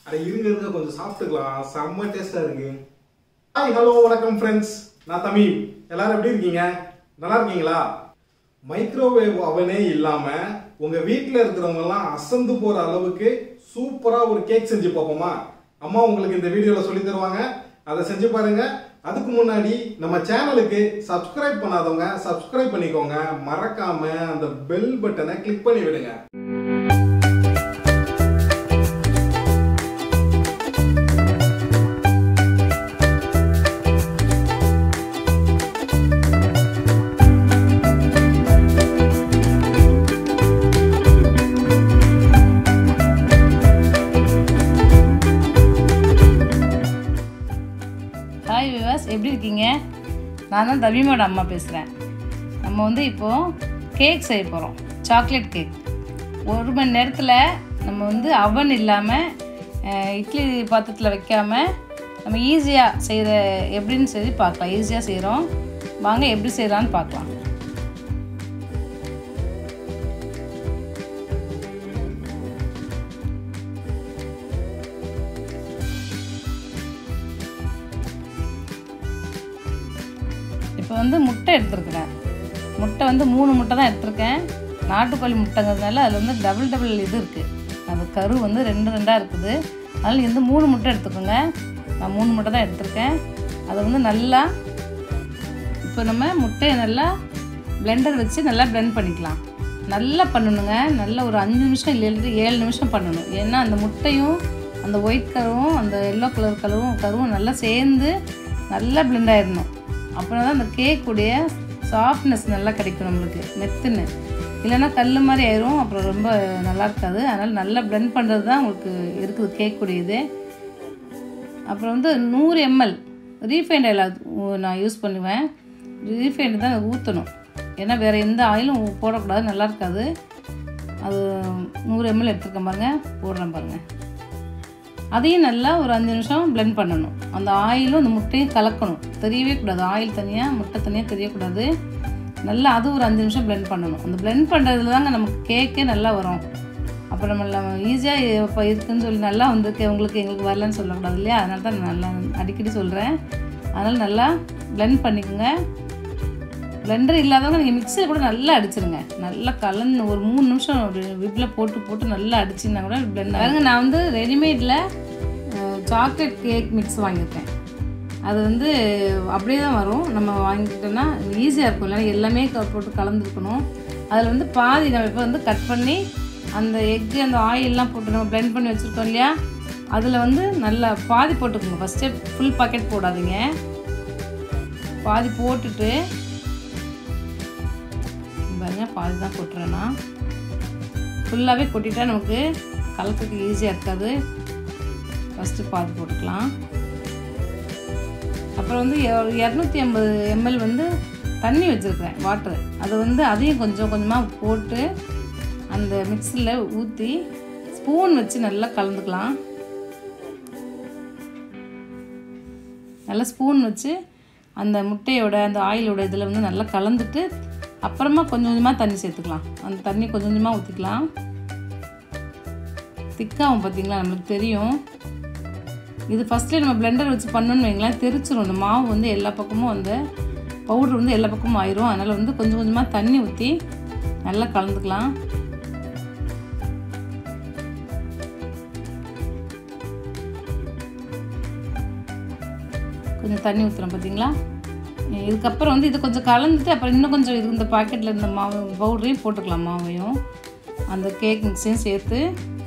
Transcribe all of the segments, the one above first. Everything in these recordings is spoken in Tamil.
அட இருங்க இருங்க கொஞ்சம் சாப்பிட்டுக்கலாம் செம்ம டேஸ்டா இருக்கு ஹாய் ஹலோ வணக்கம் ஃப்ரெண்ட்ஸ் நான் தமிழ் எல்லாரும் எப்படி இருக்கீங்க நல்லா இருக்கீங்களா மைக்ரோவேவ் அவனே இல்லாம உங்க வீட்ல இருக்கிறவங்க எல்லாம் அசந்து போற அளவுக்கு சூப்பரா ஒரு கேக் செஞ்சு பார்ப்போமா அம்மா உங்களுக்கு இந்த வீடியோல சொல்லி தருவாங்க அதை செஞ்சு பாருங்க அதுக்கு முன்னாடி நம்ம சேனலுக்கு சப்ஸ்கிரைப் பண்ணாதவங்க சப்ஸ்கிரைப் பண்ணிக்கோங்க மறக்காம அந்த பெல் பட்டனை கிளிக் பண்ணி விடுங்க ஹாய் விவாஸ் எப்படி இருக்கீங்க நான் தான் தபிமோட அம்மா பேசுகிறேன் நம்ம வந்து இப்போது கேக் செய்ய போகிறோம் சாக்லேட் கேக் ஒரு மணி நேரத்தில் நம்ம வந்து அவன் இல்லாமல் இட்லி பாத்திரத்தில் வைக்காம நம்ம ஈஸியாக செய்கிற எப்படின்னு சொல்லி பார்க்கலாம் ஈஸியாக செய்கிறோம் வாங்க எப்படி செய்யலான்னு பார்க்கலாம் இப்போ வந்து முட்டை எடுத்துருக்குறேன் முட்டை வந்து மூணு முட்டை தான் எடுத்திருக்கேன் நாட்டுக்கோழி முட்டைங்கிறதுனால அதில் வந்து டபுள் டபுள் இது இருக்குது அந்த கரு வந்து ரெண்டு ரெண்டாக இருக்குது அதனால் வந்து மூணு முட்டை எடுத்துக்கோங்க நான் மூணு முட்டை தான் எடுத்திருக்கேன் அதை வந்து நல்லா இப்போ நம்ம முட்டையை நல்லா பிளெண்டர் வச்சு நல்லா blend பண்ணிக்கலாம் நல்லா பண்ணணுங்க நல்லா ஒரு அஞ்சு நிமிஷம் இல்லை ஏழு நிமிஷம் பண்ணணும் ஏன்னா அந்த முட்டையும் அந்த ஒயிட் கருவும் அந்த எல்லோ கலர் கலரும் கருவும் நல்லா சேர்ந்து நல்லா blend ஆயிடணும் அப்புறம் தான் அந்த கேக்குடைய சாஃப்ட்னஸ் நல்லா கிடைக்கும் நம்மளுக்கு மெத்துன்னு இல்லைன்னா கல் மாதிரி ஆயிரும் அப்புறம் ரொம்ப நல்லா இருக்காது அதனால் நல்லா blend பண்ணுறது தான் உங்களுக்கு இருக்குது கேக்குடைய இது அப்புறம் வந்து நூறு எம்எல் ரீஃபைண்ட் ஆயில் நான் யூஸ் பண்ணுவேன் ரீஃபைண்ட் தான் ஊற்றணும் ஏன்னா வேறு எந்த ஆயிலும் போடக்கூடாது நல்லா இருக்காது அது நூறு எம்எல் எடுத்துருக்கேன் பாருங்கள் போடுறேன் பாருங்கள் அதையும் நல்லா ஒரு அஞ்சு நிமிஷம் blend பண்ணணும் அந்த ஆயிலும் அந்த முட்டையும் கலக்கணும் தெரியவே கூடாது ஆயில் தனியாக முட்டை தனியாக தெரியக்கூடாது நல்லா அது ஒரு அஞ்சு நிமிஷம் blend பண்ணணும் அந்த blend பண்ணுறதுல தாங்க நமக்கு கேக்கே நல்லா வரும் அப்புறம் நம்ம ஈஸியாக இப்போ இருக்குன்னு சொல்லி நல்லா வந்திருக்கு உங்களுக்கு எங்களுக்கு வரலன்னு சொல்லக்கூடாது இல்லையா அதனால தான் நான் நல்லா அடிக்கடி சொல்கிறேன் அதனால் நல்லா blend பண்ணிக்கோங்க பிளெண்டர் இல்லாதவங்க நீங்கள் மிக்சியில் கூட நல்லா அடிச்சிருங்க நல்லா கலந்து ஒரு மூணு நிமிஷம் ஒரு விப்பில் போட்டு போட்டு நல்லா அடிச்சிங்கன்னா கூட பிளெண்ட் பாருங்க நான் வந்து ரெடிமேடில் சாக்லேட் கேக் மிக்ஸ் வாங்கியிருக்கேன் அது வந்து அப்படியே தான் வரும் நம்ம வாங்கிக்கிட்டோன்னா ஈஸியாக இருக்கும் இல்லைன்னா எல்லாமே க- போட்டு கலந்துருக்கணும் அதில் வந்து பாதி நம்ம இப்போ வந்து கட் பண்ணி அந்த எக்கு அந்த ஆயிலெலாம் போட்டு நம்ம blend பண்ணி வச்சுருக்கோம் இல்லையா அதில் வந்து நல்லா பாதி போட்டுக்கோங்க ஃபஸ்ட்டே ஃபுல் பாக்கெட் போடாதீங்க பாதி போட்டுட்டு பாருங்க பாதி தான் கொட்டுறேன் நான் ஃபுல்லாகவே கொட்டிட்டா நமக்கு கலக்கிறதுக்கு ஈஸியாக இருக்காது ஃபஸ்ட்டு பாதி போட்டுக்கலாம் அப்புறம் வந்து இரநூத்தி ஐம்பது எம்எல் வந்து தண்ணி வச்சுருக்கிறேன் வாட்டர் அதை வந்து அதையும் கொஞ்சம் கொஞ்சமாக போட்டு அந்த மிக்ஸியில் ஊற்றி ஸ்பூன் வச்சு நல்லா கலந்துக்கலாம் நல்லா ஸ்பூன் வச்சு அந்த முட்டையோட அந்த ஆயிலோட இதில் வந்து நல்லா கலந்துட்டு அப்புறமா கொஞ்சம் கொஞ்சமாக தண்ணி சேர்த்துக்கலாம் அந்த தண்ணி கொஞ்சம் கொஞ்சமாக ஊற்றிக்கலாம் திக்காகும் பார்த்தீங்களா நம்மளுக்கு தெரியும் இது ஃபஸ்ட்லேயே நம்ம பிளெண்டர் வச்சு பண்ணோன்னு வைங்களேன் தெரிச்சிரும் அந்த மாவு வந்து எல்லா பக்கமும் அந்த பவுடர் வந்து எல்லா பக்கமும் ஆயிரும் அதனால் வந்து கொஞ்சம் கொஞ்சமாக தண்ணி ஊற்றி நல்லா கலந்துக்கலாம் கொஞ்சம் தண்ணி ஊற்றுறோம் பார்த்தீங்களா இதுக்கப்புறம் வந்து இது கொஞ்சம் கலந்துட்டு அப்புறம் இன்னும் கொஞ்சம் இது இந்த பாக்கெட்டில் இருந்த மாவு பவுடரையும் போட்டுக்கலாம் மாவையும் அந்த கேக் மிக்ஸையும் சேர்த்து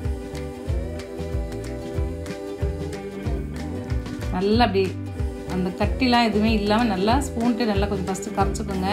நல்லா அப்படி அந்த கட்டிலாம் எதுவுமே இல்லாமல் நல்லா ஸ்பூன்ட்டு நல்லா கொஞ்சம் ஃபஸ்ட்டு கரைச்சிக்கோங்க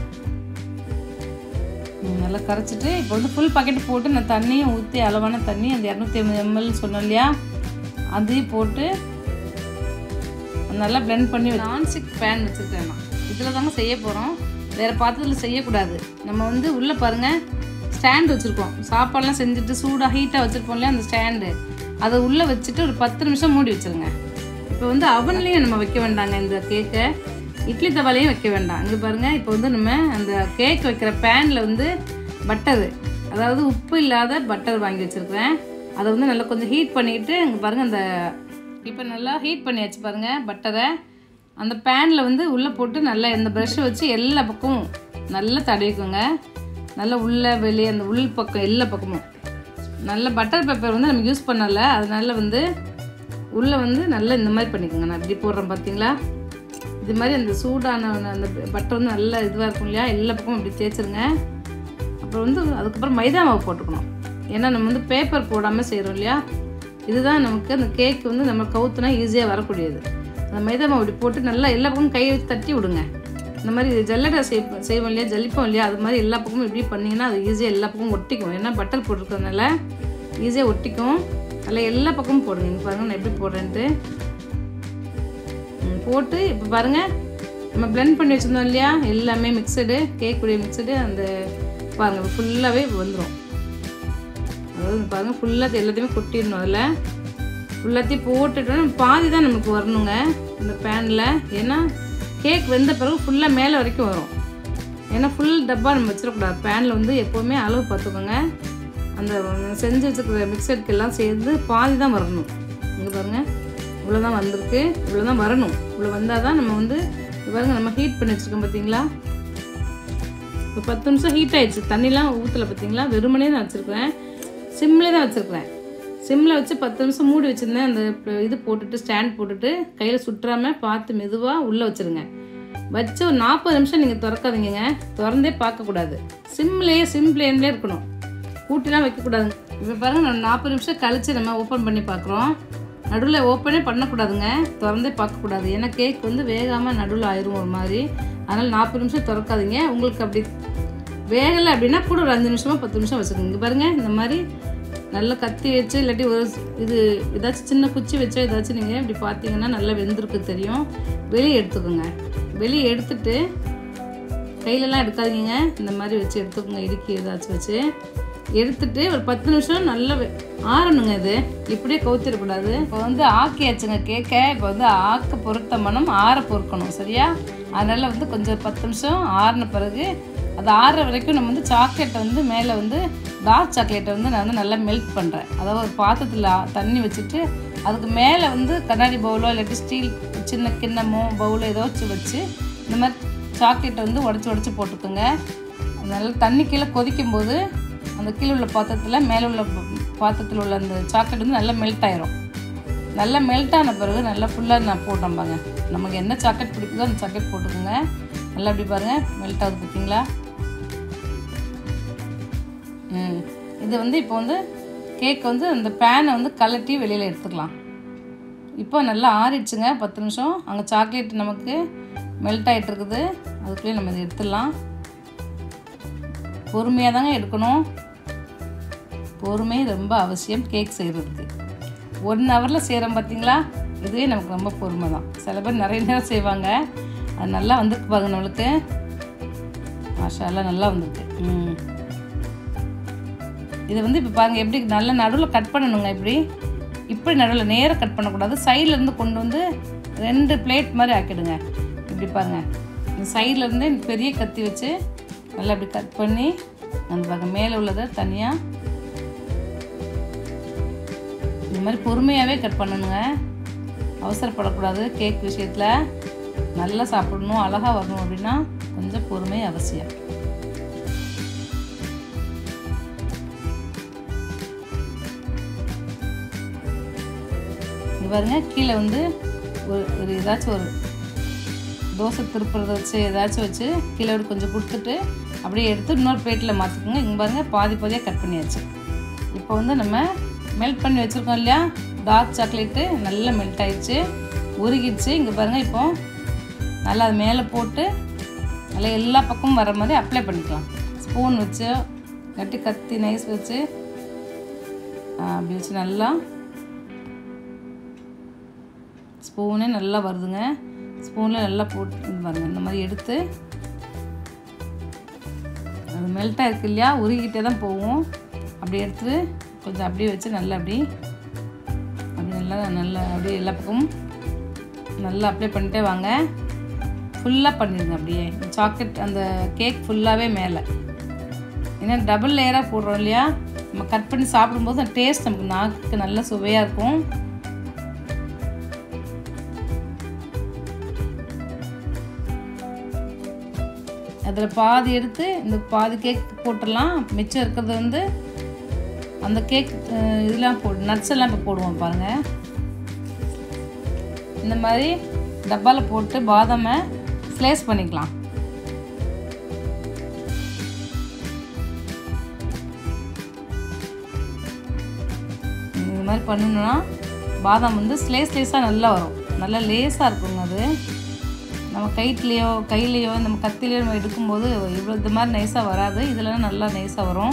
ம், நல்லா கரைச்சிட்டு இப்போ வந்து ஃபுல் பாக்கெட் போட்டு நான் தண்ணியும் ஊற்றி அளவான தண்ணி அந்த இரநூத்தி ஐம்பது எம்எல் சொன்னோம் இல்லையா அதையும் போட்டு நல்லா blend பண்ணி நான்ஸ்டிக் பேன் வச்சுருக்கேன் நான் இதில் தாங்க செய்ய போகிறோம் வேறு பாத்திரத்தில் செய்யக்கூடாது நம்ம வந்து உள்ளே பாருங்கள் ஸ்டாண்ட் வச்சுருக்கோம் சாப்பாடெல்லாம் செஞ்சுட்டு சூடாக ஹீட்டாக வச்சுருப்போம் இல்லையா அந்த ஸ்டாண்டு அதை உள்ளே வச்சுட்டு ஒரு பத்து நிமிஷம் மூடி வச்சுருங்க இப்போ வந்து அவன்லேயும் நம்ம வைக்க வேண்டாங்க இந்த கேக்கை இட்லி தவாலையும் வைக்க வேண்டாம் இங்கே பாருங்கள் இப்போ வந்து நம்ம அந்த கேக் வைக்கிற பேனில் வந்து பட்டரு அதாவது உப்பு இல்லாத பட்டர் வாங்கி வச்சுருக்கிறேன் அதை வந்து நல்லா கொஞ்சம் ஹீட் பண்ணிவிட்டு இங்கே பாருங்கள் அந்த இப்போ நல்லா ஹீட் பண்ணியாச்சு பாருங்கள் பட்டரை அந்த பேனில் வந்து உள்ளே போட்டு நல்லா இந்த ப்ரஷ்ஷை வச்சு எல்லா பக்கமும் நல்லா தடவிக்கோங்க நல்லா உள்ளே வெளியே அந்த உள் பக்கம் எல்லா பக்கமும் நல்ல பட்டர் பேப்பர் வந்து நம்ம யூஸ் பண்ணல அதனால வந்து உள்ளே வந்து நல்லா இந்த மாதிரி பண்ணிக்கோங்க நான் இப்படி போடுறேன் பார்த்தீங்களா இது மாதிரி அந்த சூடான அந்த பட்டர் வந்து நல்லா இதுவாக இருக்கும் இல்லையா எல்லா பக்கமும் இப்படி தேய்ச்சிருங்க அப்புறம் வந்து அதுக்கப்புறம் மைதா மாவு போட்டுக்கணும் ஏன்னா நம்ம வந்து பேப்பர் போடாமல் செய்கிறோம் இல்லையா இதுதான் நமக்கு அந்த கேக் வந்து நம்ம கவுத்துனா ஈஸியாக வரக்கூடியது அந்த மைதா மாவு இப்படி போட்டு நல்லா எல்லா பக்கமும் கையை வச்சு தட்டி விடுங்க இந்த மாதிரி ஜல்லடை செய் செய்வோம் இல்லையா ஜல்லிப்போம் இல்லையா அது மாதிரி எல்லா பக்கமும் இப்படி பண்ணிங்கன்னா அது ஈஸியாக எல்லா பக்கமும் ஒட்டிக்கும் ஏன்னா பட்டர் போட்டிருக்கிறதுனால ஈஸியாக ஒட்டிக்கும் அதில் எல்லா பக்கமும் போடுங்க இங்கே பாருங்கள் நான் எப்படி போடுறேன்ட்டு ம், போட்டு இப்போ பாருங்கள் நம்ம பிளெண்ட் பண்ணி வச்சுருந்தோம் இல்லையா எல்லாமே மிக்சடு கேக் உடைய மிக்சடு அந்த பாருங்கள் ஃபுல்லாகவே வந்துடும் அதாவது பாருங்கள் ஃபுல்லாக எல்லாத்தையுமே கொட்டிடணும் அதில் ஃபுல்லாத்தையும் போட்டுட்டோம் பாதி தான் நமக்கு வரணுங்க இந்த பேனில் ஏன்னா கேக் வெந்த பிறகு ஃபுல்லாக மேலே வரைக்கும் வரும் ஏன்னா ஃபுல் டப்பா நம்ம வச்சிடக்கூடாது பேனில் வந்து எப்போவுமே அளவு பார்த்துக்கோங்க அந்த செஞ்சு வச்சுருக்கிற மிக்சருக்கு எல்லாம் சேர்ந்து பாதி தான் வரணும் இங்கே பாருங்கள் இவ்வளோ தான் வந்திருக்கு இவ்வளோ தான் வரணும் இவ்வளோ வந்தால் தான் நம்ம வந்து இங்க பாருங்க நம்ம ஹீட் பண்ணி வச்சுருக்கோம் பார்த்தீங்களா இப்போ பத்து நிமிஷம் ஹீட் ஆயிடுச்சு தண்ணிலாம் ஊற்றல பார்த்தீங்களா வெறுமனே தான் வச்சுருக்கிறேன் சிம்லே தான் வச்சுருக்கிறேன் சிம்மில் வச்சு பத்து நிமிஷம் மூடி வச்சுருந்தேன் அந்த ப- இது போட்டுட்டு ஸ்டாண்ட் போட்டுட்டு கையில் சுற்றாம பார்த்து மெதுவாக உள்ளே வச்சுருங்க வச்சு ஒரு நாற்பது நிமிஷம் நீங்கள் திறக்காதீங்கங்க திறந்தே பார்க்கக்கூடாது சிம்லேயே சிம் பிளேன்லேயே இருக்கணும் கூட்டிலாம் வைக்கக்கூடாதுங்க இப்போ பாருங்க நம்ம நாற்பது நிமிஷம் கழிச்சு நம்ம ஓப்பன் பண்ணி பார்க்குறோம் நடுவில் ஓப்பனே பண்ணக்கூடாதுங்க திறந்தே பார்க்கக்கூடாது ஏன்னா கேக் வந்து வேகாமல் நடுவில் ஆயிரும் ஒரு மாதிரி அதனால் நாற்பது நிமிஷம் திறக்காதீங்க உங்களுக்கு அப்படி வேகலை அப்படின்னா கூட ஒரு அஞ்சு நிமிஷமா பத்து நிமிஷம் வச்சுக்கோங்க இங்கே பாருங்கள் இந்த மாதிரி நல்லா கத்தி வச்சு இல்லாட்டி ஒரு இது ஏதாச்சும் சின்ன குச்சி வச்சோ ஏதாச்சும் நீங்கள் இப்படி பார்த்தீங்கன்னா நல்லா வெந்திருக்கு தெரியும் வெளியே எடுத்துக்கோங்க வெளியே எடுத்துட்டு கையிலலாம் எடுக்காதீங்க இந்த மாதிரி வச்சு எடுத்துக்கோங்க இடுக்கி ஏதாச்சும் வச்சு எடுத்துட்டு ஒரு பத்து நிமிஷம் நல்லா வெ- ஆறணுங்க இது இப்படியே கவுத்திடக்கூடாது இப்போ வந்து ஆக்கியாச்சுங்க கேட்க இப்போ வந்து ஆக்க பொருத்த மனம் ஆற பொறுக்கணும் சரியா அதனால வந்து கொஞ்சம் பத்து நிமிஷம் ஆறின பிறகு அது ஆறுற வரைக்கும் நம்ம வந்து சாக்லேட்டை வந்து மேலே வந்து டார்க் சாக்லேட்டை வந்து நான் வந்து நல்லா மெல்ட் பண்ணுறேன் அதாவது ஒரு பாத்திரத்தில் தண்ணி வச்சுட்டு அதுக்கு மேலே வந்து கண்ணாடி பவுலோ இல்லாட்டி ஸ்டீல் சின்ன கிண்ணமோ பவுலோ ஏதோ வச்சு வச்சு இந்த மாதிரி சாக்லேட்டை வந்து உடச்சி உடச்சி போட்டுக்கோங்க நல்லா தண்ணி கீழே கொதிக்கும் போது அந்த கீழே உள்ள பாத்திரத்தில் மேலே உள்ள ப- பாத்திரத்தில் உள்ள அந்த சாக்லேட் வந்து நல்லா மெல்ட் ஆயிரும் நல்லா மெல்ட் ஆன பிறகு நல்லா ஃபுல்லாக நான் போட்டேன் பாருங்க நமக்கு என்ன சாக்லேட் பிடிக்குதோ அந்த சாக்லேட் போட்டுக்கோங்க நல்லா அப்படி பாருங்கள் மெல்ட் ஆகுது பார்த்தீங்களா ம் இது வந்து இப்போ வந்து கேக் வந்து அந்த பேனை வந்து கலட்டி வெளியில் எடுத்துக்கலாம் இப்போ நல்லா ஆறிடுச்சுங்க பத்து நிமிஷம் அங்கே சாக்லேட் நமக்கு மெல்ட் ஆகிட்டு இருக்குது அதுக்குள்ளேயே நம்ம இதை எடுத்துடலாம் பொறுமையாக தாங்க எடுக்கணும் பொறுமை ரொம்ப அவசியம் கேக் செய்கிறதுக்கு ஒன் ஹவரில் செய்கிறோம் பார்த்தீங்களா இதுவே நமக்கு ரொம்ப பொறுமை தான் சில பேர் நிறைய நேரம் செய்வாங்க அது நல்லா வந்திருக்கு பாருங்க நம்மளுக்கு மாஷாலாம் நல்லா வந்திருக்கு ம் இது வந்து இப்போ பாருங்கள் எப்படி நல்ல நடுவில் கட் பண்ணணுங்க இப்படி இப்படி நடுவில் நேராக கட் பண்ணக்கூடாது சைடுல இருந்து கொண்டு வந்து ரெண்டு பிளேட் மாதிரி ஆக்கிடுங்க இப்படி பாருங்கள் இந்த சைடுல இருந்து இந்த பெரிய கத்தி வச்சு நல்லா இப்படி கட் பண்ணி அந்த பாருங்க மேலே உள்ளதை தனியாக இந்த மாதிரி பொறுமையாகவே கட் பண்ணணுங்க அவசரப்படக்கூடாது கேக் விஷயத்தில் நல்லா சாப்பிடணும் அழகாக வரணும் அப்படின்னா கொஞ்சம் பொறுமை அவசியம் இங்க பாருங்க கீழே வந்து ஒரு ஒரு ஏதாச்சும் ஒரு தோசை திருப்புறத வச்சு ஏதாச்சும் வச்சு கீழே ஒரு கொஞ்சம் கொடுத்துட்டு அப்படியே எடுத்து இன்னொரு பிளேட்டில் மாற்றிக்கோங்க இங்கே பாருங்க பாதி பாதியாக கட் பண்ணியாச்சு இப்போ வந்து நம்ம மெல்ட் பண்ணி வச்சுருக்கோம் இல்லையா டார்க் சாக்லேட்டு நல்லா மெல்ட் ஆயிடுச்சு உருகிடுச்சு இங்கே பாருங்கள் இப்போ நல்லா அது மேலே போட்டு நல்லா எல்லா பக்கமும் வர மாதிரி அப்ளை பண்ணிக்கலாம் ஸ்பூன் வச்சு கட்டி கத்தி நைஸ் வச்சு ஆ, அப்படி வச்சு நல்லா ஸ்பூனே நல்லா வருதுங்க ஸ்பூனில் நல்லா போட்டு இது பாருங்க இந்த மாதிரி எடுத்து அது மெல்ட்டாக இருக்கு இல்லையா உருகிட்டே தான் போகும் அப்படி எடுத்து கொஞ்சம் அப்படியே வச்சு நல்லா அப்படி அப்படி நல்லா நல்லா அப்படியே எல்லா பக்கமும் நல்லா அப்ளை பண்ணிட்டே வாங்க ஃபுல்லாக பண்ணிடுங்க அப்படியே சாக்லேட் அந்த கேக் ஃபுல்லாகவே மேலே ஏன்னா டபுள் லேயராக போடுறோம் இல்லையா நம்ம கட் பண்ணி சாப்பிடும்போது அந்த டேஸ்ட் நமக்கு நாக்குக்கு நல்ல சுவையாக இருக்கும் அதில் பாதி எடுத்து இந்த பாதி கேக் போட்டுடலாம் மிச்சம் இருக்கிறது வந்து அந்த கேக் அஹ், இதெல்லாம் போடு நட்ஸ் எல்லாம் இப்போ போடுவோம் பாருங்கள் இந்த மாதிரி டப்பாவில் போட்டு பாதாமை ஸ்லைஸ் பண்ணிக்கலாம் இந்த மாதிரி பண்ணணும்னா பாதாம் வந்து ஸ்லேஸ் ஸ்லேஸாக நல்லா வரும் நல்லா லேஸாக இருக்குங்க அது நம்ம கைட்லேயோ கையிலையோ நம்ம கத்திலையோ நம்ம எடுக்கும்போது இவ்வளோ இது மாதிரி நைஸாக வராது இதெல்லாம் நல்லா நைஸாக வரும்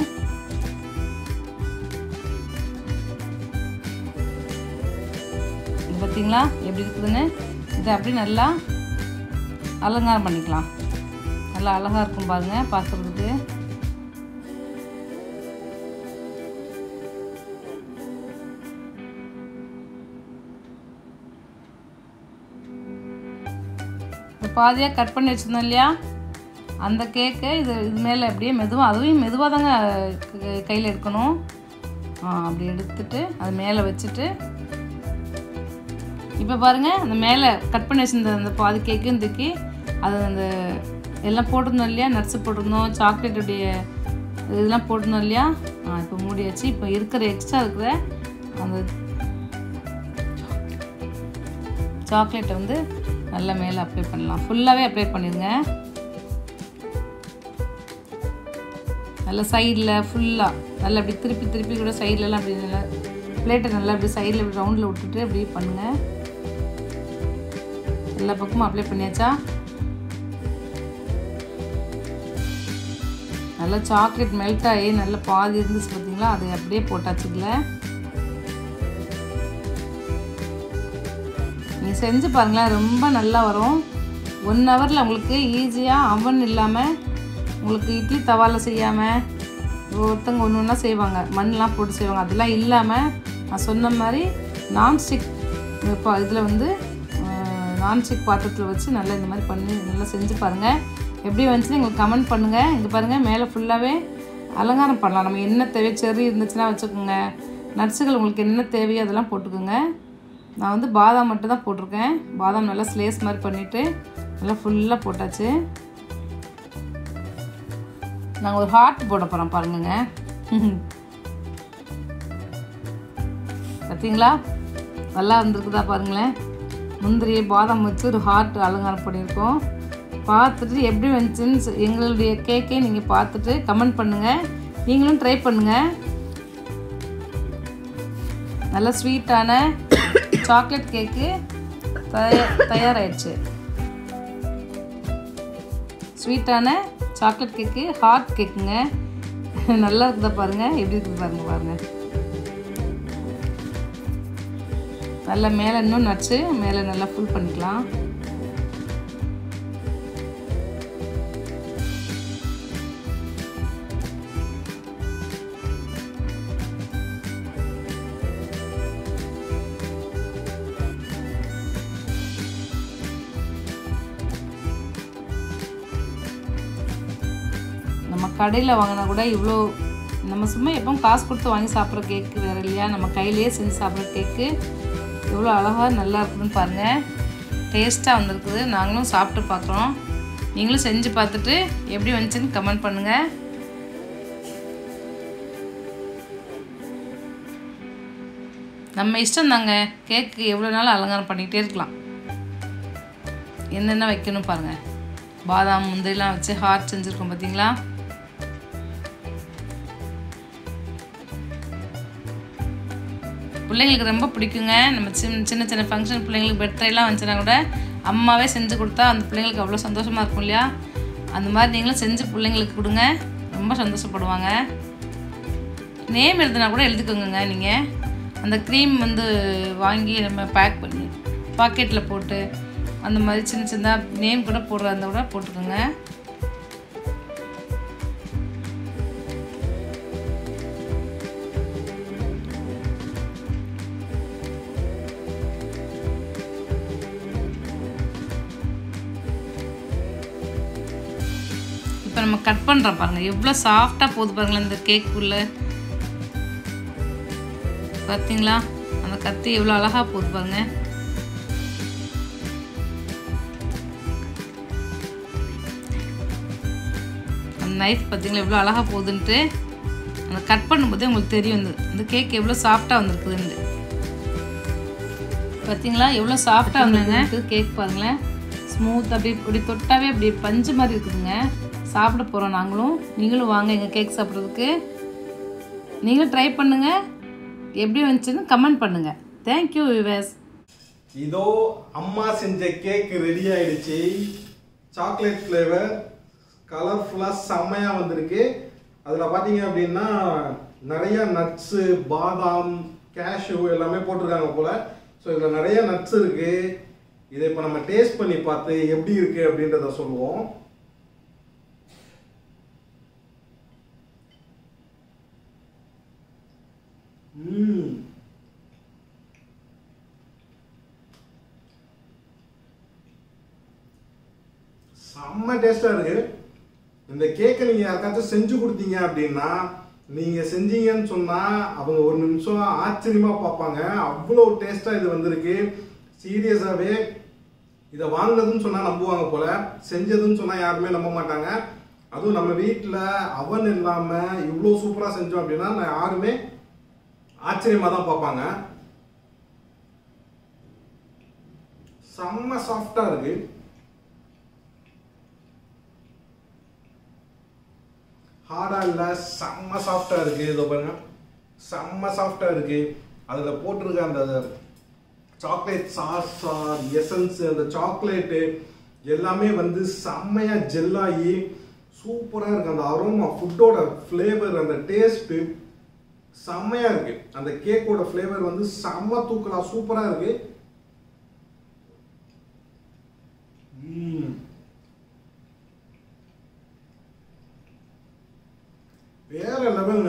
இது பார்த்தீங்களா எப்படி இருக்குதுன்னு இதை அப்படி நல்லா அலங்காரம் பண்ணிக்கலாம் நல்லா அழகாக இருக்கும் பாருங்கள் பார்க்குறதுக்கு இப்போ பாதியாக கட் பண்ணி வச்சுருந்தோம் இல்லையா அந்த கேக்கை இது இது மேலே அப்படியே மெதுவாக அதுவும் மெதுவாக தாங்க கையில் எடுக்கணும் ஆ அப்படி எடுத்துட்டு அது மேலே வச்சுட்டு இப்போ பாருங்கள் அந்த மேலே கட் பண்ணி வச்சிருந்த அந்த பாதி கேக்கையும் தூக்கி அது அந்த எல்லாம் போட்டிருந்தோம் இல்லையா நட்ஸு போட்டிருந்தோம் சாக்லேட்டுடைய இதெல்லாம் போட்டிருந்தோம் இல்லையா ஆ இப்போ மூடியாச்சு இப்போ இருக்கிற எக்ஸ்ட்ரா இருக்கிற அந்த சாக்லேட்டை வந்து நல்லா மேலே அப்ளை பண்ணலாம் ஃபுல்லாகவே அப்ளை பண்ணிடுங்க நல்லா சைடில் ஃபுல்லாக நல்லா அப்படி திருப்பி திருப்பி கூட சைட்லலாம் அப்படி நல்லா பிளேட்டை நல்லா அப்படி சைடில் இப்படி ரவுண்டில் விட்டுட்டு அப்படி பண்ணுங்கள் எல்லா பக்கமும் அப்ளை பண்ணியாச்சா நல்லா சாக்லேட் மெல்ட் ஆகி நல்லா பாதி இருந்துச்சு பார்த்தீங்களா அதை அப்படியே போட்டாச்சு இதில் நீங்கள் செஞ்சு பாருங்களேன் ரொம்ப நல்லா வரும் ஒன் ஹவரில் உங்களுக்கு ஈஸியாக அவன் இல்லாமல் உங்களுக்கு இட்லி தவாவில் செய்யாமல் ஒருத்தவங்க ஒன்று ஒன்றா செய்வாங்க மண்ணெலாம் போட்டு செய்வாங்க அதெல்லாம் இல்லாமல் நான் சொன்ன மாதிரி நான்ஸ்டிக் இப்போ இதில் வந்து நான்ஸ்டிக் பாத்திரத்தில் வச்சு நல்லா இந்த மாதிரி பண்ணி நல்லா செஞ்சு பாருங்கள் எப்படி வந்துச்சுன்னு எங்களுக்கு கமெண்ட் பண்ணுங்கள் இங்கே பாருங்கள் மேலே ஃபுல்லாகவே அலங்காரம் பண்ணலாம் நம்ம என்ன தேவை செர்ரி இருந்துச்சுன்னா வச்சுக்கோங்க நட்ஸுகள் உங்களுக்கு என்ன தேவையோ அதெல்லாம் போட்டுக்கோங்க நான் வந்து பாதாம் மட்டும் தான் போட்டிருக்கேன் பாதாம் நல்லா ஸ்லேஸ் மாதிரி பண்ணிவிட்டு நல்லா ஃபுல்லாக போட்டாச்சு நாங்கள் ஒரு ஹார்ட் போட போகிறோம் பாருங்கங்க பார்த்தீங்களா நல்லா வந்திருக்குதா பாருங்களேன் முந்திரி பாதாம் வச்சு ஒரு ஹார்ட் அலங்காரம் பண்ணியிருக்கோம் பார்த்துட்டு எப்படி வந்துச்சுன்னு சொ- எங்களுடைய கேக்கை நீங்கள் பார்த்துட்டு கமெண்ட் பண்ணுங்கள் நீங்களும் ட்ரை பண்ணுங்கள் நல்ல ஸ்வீட்டான சாக்லேட் கேக்கு தயா தயாராகிடுச்சு ஸ்வீட்டான சாக்லேட் கேக்கு ஹாட் கேக்குங்க நல்லா இருக்குதா பாருங்கள் எப்படி இருக்குது பாருங்கள் பாருங்கள் நல்லா மேலே இன்னும் நச்சு மேலே நல்லா ஃபுல் பண்ணிக்கலாம் நம்ம கடையில் வாங்கினா கூட இவ்வளோ நம்ம சும்மா எப்பவும் காசு கொடுத்து வாங்கி சாப்பிட்ற கேக்கு வேறு இல்லையா நம்ம கையிலேயே செஞ்சு சாப்பிட்ற கேக்கு எவ்வளோ அழகாக நல்லா இருக்குதுன்னு பாருங்கள் டேஸ்ட்டாக வந்திருக்குது நாங்களும் சாப்பிட்டு பார்க்குறோம் நீங்களும் செஞ்சு பார்த்துட்டு எப்படி வந்துச்சுன்னு கமெண்ட் பண்ணுங்கள் நம்ம இஷ்டம் தாங்க கேக்கு எவ்வளோ நாள் அலங்காரம் பண்ணிக்கிட்டே இருக்கலாம் என்னென்ன வைக்கணும் பாருங்கள் பாதாம் முந்திரிலாம் வச்சு ஹார்ட் செஞ்சுருக்கோம் பார்த்தீங்களா பிள்ளைங்களுக்கு ரொம்ப பிடிக்குங்க நம்ம சின்ன சின்ன சின்ன ஃபங்க்ஷன் பிள்ளைங்களுக்கு பர்த்டேலாம் வந்துச்சுன்னா கூட அம்மாவே செஞ்சு கொடுத்தா அந்த பிள்ளைங்களுக்கு அவ்வளோ சந்தோஷமாக இருக்கும் இல்லையா அந்த மாதிரி நீங்களும் செஞ்சு பிள்ளைங்களுக்கு கொடுங்க ரொம்ப சந்தோஷப்படுவாங்க நேம் எழுதுனா கூட எழுதிக்கோங்க நீங்கள் அந்த க்ரீம் வந்து வாங்கி நம்ம பேக் பண்ணி பாக்கெட்டில் போட்டு அந்த மாதிரி சின்ன சின்ன நேம் கூட போடுற அந்த கூட போட்டுக்கோங்க இப்போ நம்ம கட் பண்ணுறோம் பாருங்கள் எவ்வளோ சாஃப்டாக போகுது பாருங்களேன் இந்த கேக்குள்ளே பார்த்தீங்களா அந்த கத்தி எவ்வளோ அழகாக போகுது பாருங்க அந்த நைஃப் பார்த்தீங்களா எவ்வளோ அழகாக போகுதுன்ட்டு அந்த கட் பண்ணும்போதே உங்களுக்கு தெரியும் இந்த இந்த கேக் எவ்வளோ சாஃப்டாக வந்திருக்குதுன்னு பார்த்தீங்களா எவ்வளோ சாஃப்டாக வந்தாங்க கேக் பாருங்களேன் ஸ்மூத் அப்படி இப்படி தொட்டாவே அப்படி பஞ்சு மாதிரி இருக்குதுங்க சாப்பிட போகிறோம் நாங்களும் நீங்களும் வாங்க எங்கள் கேக் சாப்பிட்றதுக்கு நீங்களும் ட்ரை பண்ணுங்கள் எப்படி வந்துச்சுன்னு கமெண்ட் பண்ணுங்கள் தேங்க்யூ விவேஸ் இதோ அம்மா செஞ்ச கேக் ரெடி ஆயிடுச்சு சாக்லேட் ஃப்ளேவர் கலர்ஃபுல்லாக செம்மையாக வந்திருக்கு அதில் பார்த்தீங்க அப்படின்னா நிறைய நட்ஸு பாதாம் கேஷ்யூ எல்லாமே போட்டிருக்காங்க போல ஸோ இதில் நிறைய நட்ஸ் இருக்கு இதை இப்போ நம்ம டேஸ்ட் பண்ணி பார்த்து எப்படி இருக்கு அப்படின்றத சொல்லுவோம் ம் செம்ம டேஸ்டா இருக்கு இந்த கேக்கை நீங்க யாருக்காச்சும் செஞ்சு கொடுத்தீங்க அப்படின்னா நீங்க செஞ்சீங்கன்னு சொன்னா அவங்க ஒரு நிமிஷம் ஆச்சரியமா பார்ப்பாங்க அவ்வளோ டேஸ்டா இது வந்திருக்கு சீரியஸாவே இதை வாங்கினதுன்னு சொன்னா நம்புவாங்க போல செஞ்சதுன்னு சொன்னா யாருமே நம்ப மாட்டாங்க அதுவும் நம்ம வீட்டில் அவன் இல்லாம இவ்வளோ சூப்பரா செஞ்சோம் அப்படின்னா நான் யாருமே ஆச்சரியமா தான் பார்ப்பாங்க செம்ம சாஃப்டா இருக்கு ஹார்டா இல்ல செம்ம சாஃப்டா இருக்கு இதோ பாருங்க செம்ம சாஃப்டா இருக்கு அதுல போட்டிருக்க அந்த சாக்லேட் சாஸ் எசன்ஸ் அந்த சாக்லேட்டு எல்லாமே வந்து செம்மையா ஜெல்லாகி சூப்பரா இருக்கு அந்த அரோமா ஃபுட்டோட ஃப்ளேவர் அந்த டேஸ்ட் செம்மையா இருக்கு அந்த கேக்கோட ஃப்ளேவர் வந்து செம்ம தூக்கலா சூப்பரா இருக்கு ம் வேற லெவலுங்க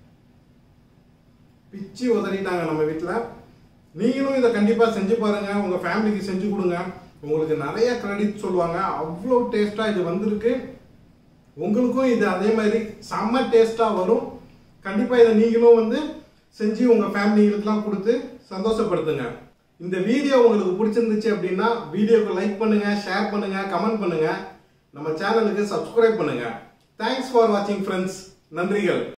பிச்சு உதறிட்டாங்க நம்ம வீட்டில் நீங்களும் இதை கண்டிப்பாக செஞ்சு பாருங்க உங்கள் ஃபேமிலிக்கு செஞ்சு கொடுங்க உங்களுக்கு நிறைய கிரெடிட் சொல்லுவாங்க அவ்வளோ டேஸ்ட்டாக இது வந்திருக்கு உங்களுக்கும் இது அதே மாதிரி செம்ம டேஸ்ட்டாக வரும் கண்டிப்பாக இதை நீங்களும் வந்து செஞ்சு உங்கள் ஃபேமிலிகளுக்கெல்லாம் கொடுத்து சந்தோஷப்படுத்துங்க இந்த வீடியோ உங்களுக்கு பிடிச்சிருந்துச்சு அப்படின்னா வீடியோக்கு லைக் பண்ணுங்க ஷேர் பண்ணுங்க கமெண்ட் பண்ணுங்க நம்ம சேனலுக்கு சப்ஸ்கிரைப் பண்ணுங்க தேங்க்ஸ் ஃபார் வாட்சிங் ஃப்ரெண்ட்ஸ் நன்றிகள்